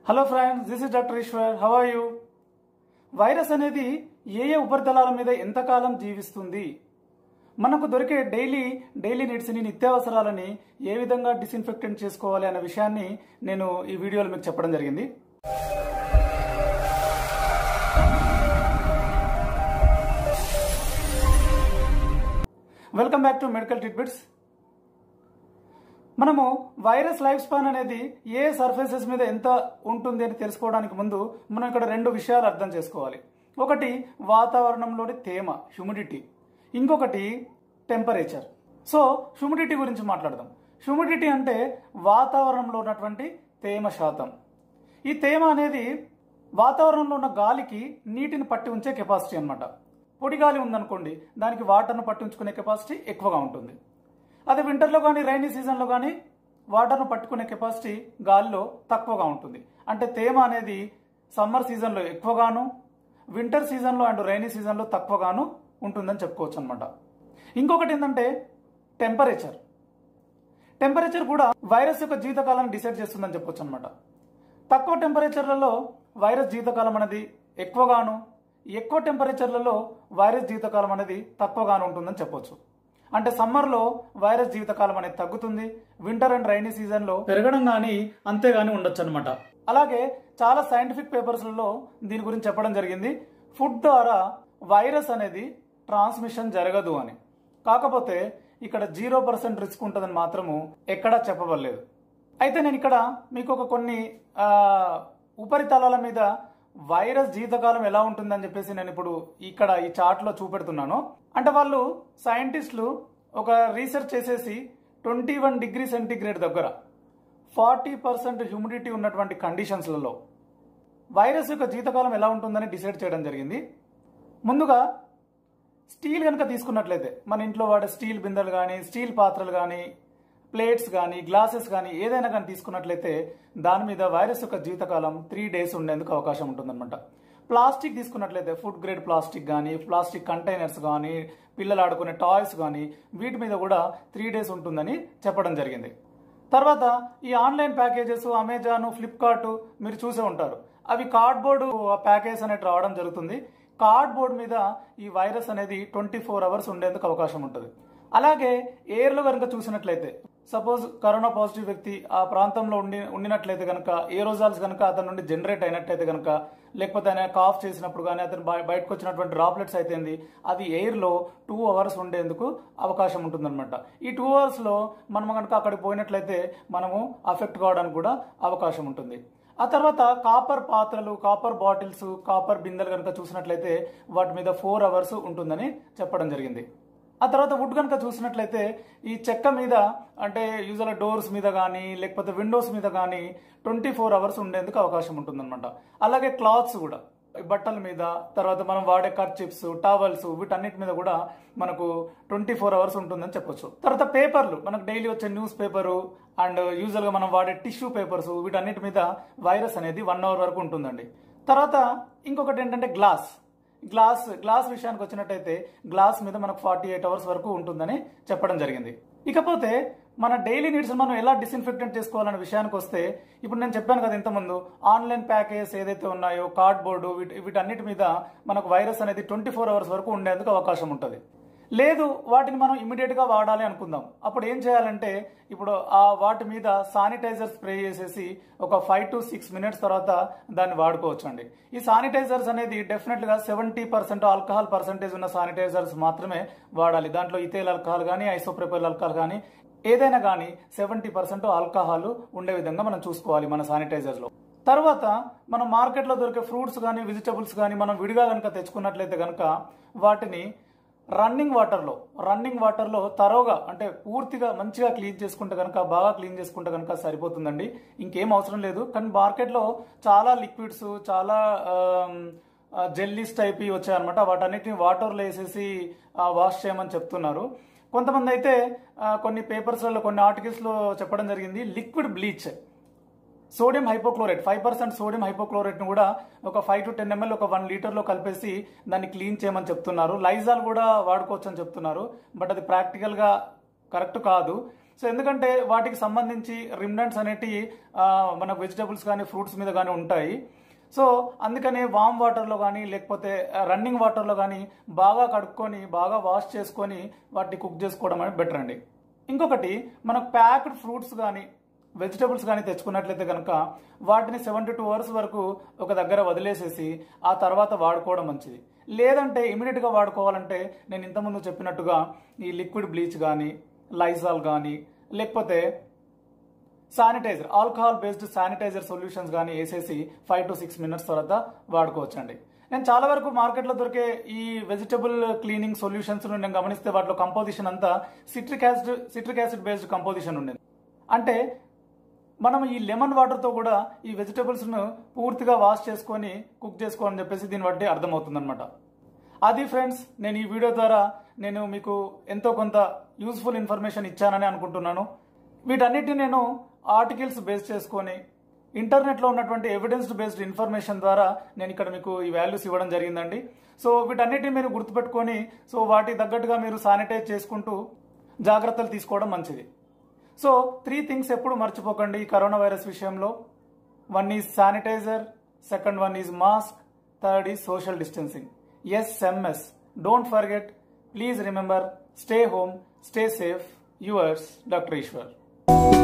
hello friends this is doctor Eshwar how are you virus అనేది ఏ ఏ ఉపరితలాల మీద ఎంతకాలం జీవిస్తుంది మనకు దొరికే డైలీ డైలీ నీడ్స్ని నిత్యావసరాలని ఏ విధంగా డిస్ఇన్ఫెక్టెంట్ చేసుకోవాలి అనే విషయాన్ని నేను ఈ వీడియోలో మీకు చెప్పడం జరిగింది welcome back to medical treatments మనము వైరస్ లైఫ్ స్పాన్ అనేది ఏ సర్ఫేసెస్ మీద ఎంత ఉంటుంది అని తెలుసుకోవడానికి ముందు మనం ఇక్కడ రెండు విషయాలు అర్థం చేసుకోవాలి ఒకటి వాతావరణంలోని తేమ హ్యూమిడిటీ ఇంకొకటి టెంపరేచర్ సో హ్యూమిడిటీ గురించి మాట్లాడదాం హ్యూమిడిటీ అంటే వాతావరణంలో ఉన్నటువంటి తేమ శాతం ఈ తేమ అనేది వాతావరణంలో ఉన్న గాలికి నీటిని పట్టి ఉంచే కెపాసిటీ అనమాట పొడి గాలి ఉందనుకోండి దానికి వాటర్ను పట్టి ఉంచుకునే కెపాసిటీ ఎక్కువగా ఉంటుంది అదే వింటర్లో కానీ రైనీ సీజన్లో కానీ వాటర్ను పట్టుకునే కెపాసిటీ గాలిలో తక్కువగా ఉంటుంది అంటే తేమ అనేది సమ్మర్ సీజన్లో ఎక్కువగాను వింటర్ సీజన్లో అండ్ రైనీ సీజన్లో తక్కువగాను ఉంటుందని చెప్పుకోవచ్చు అనమాట ఇంకొకటి ఏంటంటే టెంపరేచర్ టెంపరేచర్ కూడా వైరస్ యొక్క జీవితకాలాన్ని డిసైడ్ చేస్తుందని చెప్పొచ్చు అనమాట తక్కువ టెంపరేచర్లలో వైరస్ జీవితకాలం అనేది ఎక్కువగాను ఎక్కువ టెంపరేచర్లలో వైరస్ జీవితకాలం అనేది తక్కువగాను ఉంటుందని చెప్పొచ్చు అంటే సమ్మర్లో వైరస్ జీవితకాలం అనేది తగ్గుతుంది వింటర్ అండ్ రైనీ సీజన్లో పెరగడం కానీ అంతేగాని ఉండొచ్చు అనమాట అలాగే చాలా సైంటిఫిక్ పేపర్స్లలో దీని గురించి చెప్పడం జరిగింది ఫుడ్ ద్వారా వైరస్ అనేది ట్రాన్స్మిషన్ జరగదు అని కాకపోతే ఇక్కడ జీరో పర్సెంట్ రిస్క్ ఉంటుందని మాత్రము ఎక్కడా చెప్పబడలేదు అయితే నేను ఇక్కడ మీకు ఒక కొన్ని ఆ, ఉపరితలాల మీద వైరస్ జీవితకాలం ఎలా ఉంటుందని చెప్పేసి నేను ఇప్పుడు ఇక్కడ ఈ చార్ట్లో చూపెడుతున్నాను అంటే వాళ్ళు సైంటిస్టులు ఒక రీసెర్చ్ చేసేసి ట్వంటీ వన్ డిగ్రీ సెంటీగ్రేడ్ దగ్గర ఫార్టీ పర్సెంట్ హ్యూమిడిటీ ఉన్నటువంటి కండిషన్స్లలో వైరస్ యొక్క జీవితకాలం ఎలా ఉంటుందని డిసైడ్ చేయడం జరిగింది ముందుగా స్టీల్ కనుక తీసుకున్నట్లయితే మన ఇంట్లో వాడే స్టీల్ బిందెలు కానీ స్టీల్ పాత్రలు కానీ ప్లేట్స్ కానీ గ్లాసెస్ కానీ ఏదైనా కానీ తీసుకున్నట్లయితే దాని మీద వైరస్ యొక్క జీవితకాలం త్రీ డేస్ ఉండేందుకు అవకాశం ఉంటుందన్నమాట ప్లాస్టిక్ తీసుకున్నట్లయితే ఫుడ్ గ్రేడ్ ప్లాస్టిక్ కానీ ప్లాస్టిక్ కంటైనర్స్ కానీ పిల్లలు ఆడుకునే టాయ్స్ కానీ వీటి మీద కూడా త్రీ డేస్ ఉంటుందని చెప్పడం జరిగింది తర్వాత ఈ ఆన్లైన్ ప్యాకేజెస్ అమెజాన్ ఫ్లిప్కార్ట్ మీరు చూసే ఉంటారు అవి కార్డ్బోర్డు ప్యాకేజ్ అనేది రావడం జరుగుతుంది కార్డ్బోర్డ్ మీద ఈ వైరస్ అనేది ట్వంటీ ఫోర్ అవర్స్ ఉండేందుకు అవకాశం ఉంటుంది అలాగే ఎయిర్లో కనుక చూసినట్లయితే సపోజ్ కరోనా పాజిటివ్ వ్యక్తి ఆ ప్రాంతంలో ఉండి ఉండినట్లయితే కనుక ఏ రోజాల్స్ కనుక అతని నుండి జనరేట్ అయినట్లయితే కనుక లేకపోతే ఆయన కాఫ్ చేసినప్పుడు కానీ అతను బయ- బయటకు వచ్చినటువంటి డ్రాప్లెట్స్ అయితేంది అది ఎయిర్లో టూ అవర్స్ ఉండేందుకు అవకాశం ఉంటుందన్నమాట ఈ టూ అవర్స్లో మనం కనుక అక్కడికి పోయినట్లయితే మనము అఫెక్ట్ కావడానికి కూడా అవకాశం ఉంటుంది ఆ తర్వాత కాపర్ పాత్రలు కాపర్ బాటిల్స్ కాపర్ బిందెలు కనుక చూసినట్లయితే వాటి మీద ఫోర్ అవర్స్ ఉంటుందని చెప్పడం జరిగింది ఆ తర్వాత వుడ్ కనుక చూసినట్లయితే ఈ చెక్క మీద అంటే యూజువల్ డోర్స్ మీద కానీ లేకపోతే విండోస్ మీద కానీ ట్వంటీ ఫోర్ అవర్స్ ఉండేందుకు అవకాశం ఉంటుందన్నమాట అలాగే క్లాత్స్ కూడా ఈ బట్టల మీద తర్వాత మనం వాడే కర్చిప్స్ టవల్స్ వీటన్నిటి మీద కూడా మనకు ట్వంటీ ఫోర్ అవర్స్ ఉంటుందని చెప్పొచ్చు తర్వాత పేపర్లు మనకు డైలీ వచ్చే న్యూస్ పేపరు అండ్ యూజువల్ గా మనం వాడే టిష్యూ పేపర్స్ వీటన్నిటి మీద వైరస్ అనేది వన్ అవర్ వరకు ఉంటుందండి తర్వాత ఇంకొకటి ఏంటంటే గ్లాస్ గ్లాస్ గ్లాస్ విషయానికి వచ్చినట్టయితే గ్లాస్ మీద మనకు ఫార్టీ ఎయిట్ అవర్స్ వరకు ఉంటుందని చెప్పడం జరిగింది ఇకపోతే మన డైలీ నీడ్స్ మనం ఎలా డిస్ఇన్ఫెక్టెంట్ చేసుకోవాలనే విషయానికి వస్తే ఇప్పుడు నేను చెప్పాను కదా ఇంతకుముందు ఆన్లైన్ ప్యాకేజ్ ఏదైతే ఉన్నాయో కార్డ్బోర్డు వీటి వీటన్నిటి మీద మనకు వైరస్ అనేది ట్వంటీ ఫోర్ అవర్స్ వరకు ఉండేందుకు అవకాశం ఉంటుంది లేదు వాటిని మనం ఇమీడియట్ గా వాడాలి అనుకుందాం అప్పుడు ఏం చేయాలంటే ఇప్పుడు ఆ వాటి మీద శానిటైజర్ స్ప్రే చేసేసి ఒక ఫైవ్ టు సిక్స్ మినిట్స్ తర్వాత దాన్ని వాడుకోవచ్చు అండి ఈ శానిటైజర్స్ అనేది డెఫినెట్ గా సెవెంటీ పర్సెంట్ ఆల్కహాల్ పర్సెంటేజ్ ఉన్న శానిటైజర్స్ మాత్రమే వాడాలి దాంట్లో ఇథైల్ ఆల్కహాల్ కానీ ఐసోప్రొపైల్ ఆల్కహాల్ కానీ ఏదైనా కానీ సెవెంటీ పర్సెంట్ ఆల్కహాల్ ఉండే విధంగా మనం చూసుకోవాలి మన శానిటైజర్స్ లో తర్వాత మనం మార్కెట్లో దొరికే ఫ్రూట్స్ కానీ వెజిటబుల్స్ కానీ మనం విడిగా కనుక తెచ్చుకున్నట్లయితే కనుక వాటిని రన్నింగ్ వాటర్లో రన్నింగ్ వాటర్లో తరోగా అంటే పూర్తిగా మంచిగా క్లీన్ చేసుకుంటే కనుక బాగా క్లీన్ చేసుకుంటే కనుక సరిపోతుందండి ఇంకేం అవసరం లేదు కానీ మార్కెట్లో చాలా లిక్విడ్స్ చాలా జెల్లీస్ టైప్ వచ్చాయన్నమాట వాటన్నిటిని వాటర్లో వేసేసి వాష్ చేయమని చెప్తున్నారు కొంతమంది అయితే ఆ, కొన్ని పేపర్స్లలో కొన్ని ఆర్టికల్స్లో చెప్పడం జరిగింది liquid bleach sodium hypochlorite five percent sodium hypochlorite ను కూడా ఒక ఫైవ్ టు టెన్ ఎంఎల్ ఒక వన్ లీటర్ లో కలిపేసి దాన్ని క్లీన్ చేయమని చెప్తున్నారు లైజాల్ కూడా వాడుకోవచ్చు అని చెప్తున్నారు బట్ అది ప్రాక్టికల్ గా కరెక్ట్ కాదు సో ఎందుకంటే వాటికి సంబంధించి రిమ్నెంట్స్ అనేటివి ఆ, మన వెజిటబుల్స్ కానీ ఫ్రూట్స్ మీద కానీ ఉంటాయి సో అందుకనే వామ్ వాటర్లో కానీ లేకపోతే రన్నింగ్ వాటర్లో కానీ బాగా కడుక్కొని బాగా వాష్ చేసుకొని వాటిని కుక్ చేసుకోవడం అనేది బెటర్ అండి ఇంకొకటి మనకు ప్యాక్డ్ ఫ్రూట్స్ కానీ వెజిటబుల్స్ కానీ తెచ్చుకున్నట్లయితే కనుక వాటిని సెవెంటీ టూ అవర్స్ వరకు ఒక దగ్గర వదిలేసేసి ఆ తర్వాత వాడుకోవడం మంచిది లేదంటే ఇమీడియట్గా వాడుకోవాలంటే నేను ఇంతకుముందు చెప్పినట్టుగా ఈ లిక్విడ్ బ్లీచ్ కానీ లైజాల్ కానీ లేకపోతే sanitiser alcohol based sanitiser solutions కానీ వేసేసి ఫైవ్ టు సిక్స్ మినిట్స్ తర్వాత వాడుకోవచ్చండి నేను చాలా వరకు మార్కెట్లో దొరికే ఈ వెజిటబుల్ క్లీనింగ్ సొల్యూషన్స్ నేను గమనిస్తే వాటిలో కంపోజిషన్ అంతా citric acid citric acid based composition ఉండేది అంటే మనం ఈ లెమన్ వాటర్తో కూడా ఈ వెజిటబుల్స్ను పూర్తిగా వాష్ చేసుకొని కుక్ చేసుకోవాలని చెప్పేసి దీన్ని బట్టి అర్థమవుతుందన్నమాట అది ఫ్రెండ్స్ నేను ఈ వీడియో ద్వారా నేను మీకు ఎంతో కొంత యూస్ఫుల్ ఇన్ఫర్మేషన్ ఇచ్చానని అనుకుంటున్నాను వీటన్నిటిని నేను ఆర్టికల్స్ బేస్ చేసుకొని ఇంటర్నెట్లో ఉన్నటువంటి ఎవిడెన్స్ బేస్డ్ ఇన్ఫర్మేషన్ ద్వారా నేను ఇక్కడ మీకు ఈ వాల్యూస్ ఇవ్వడం జరిగిందండి సో వీటన్నిటిని మీరు గుర్తుపెట్టుకొని సో వాటికి తగ్గట్టుగా మీరు శానిటైజ్ చేసుకుంటూ జాగ్రత్తలు తీసుకోవడం మంచిది సో త్రీ థింగ్స్ ఎప్పుడు మర్చిపోకండి ఈ కరోనా వైరస్ విషయంలో one is sanitiser second one is mask third is social distancing SMS don't forget please remember stay home stay safe yours doctor Eshwar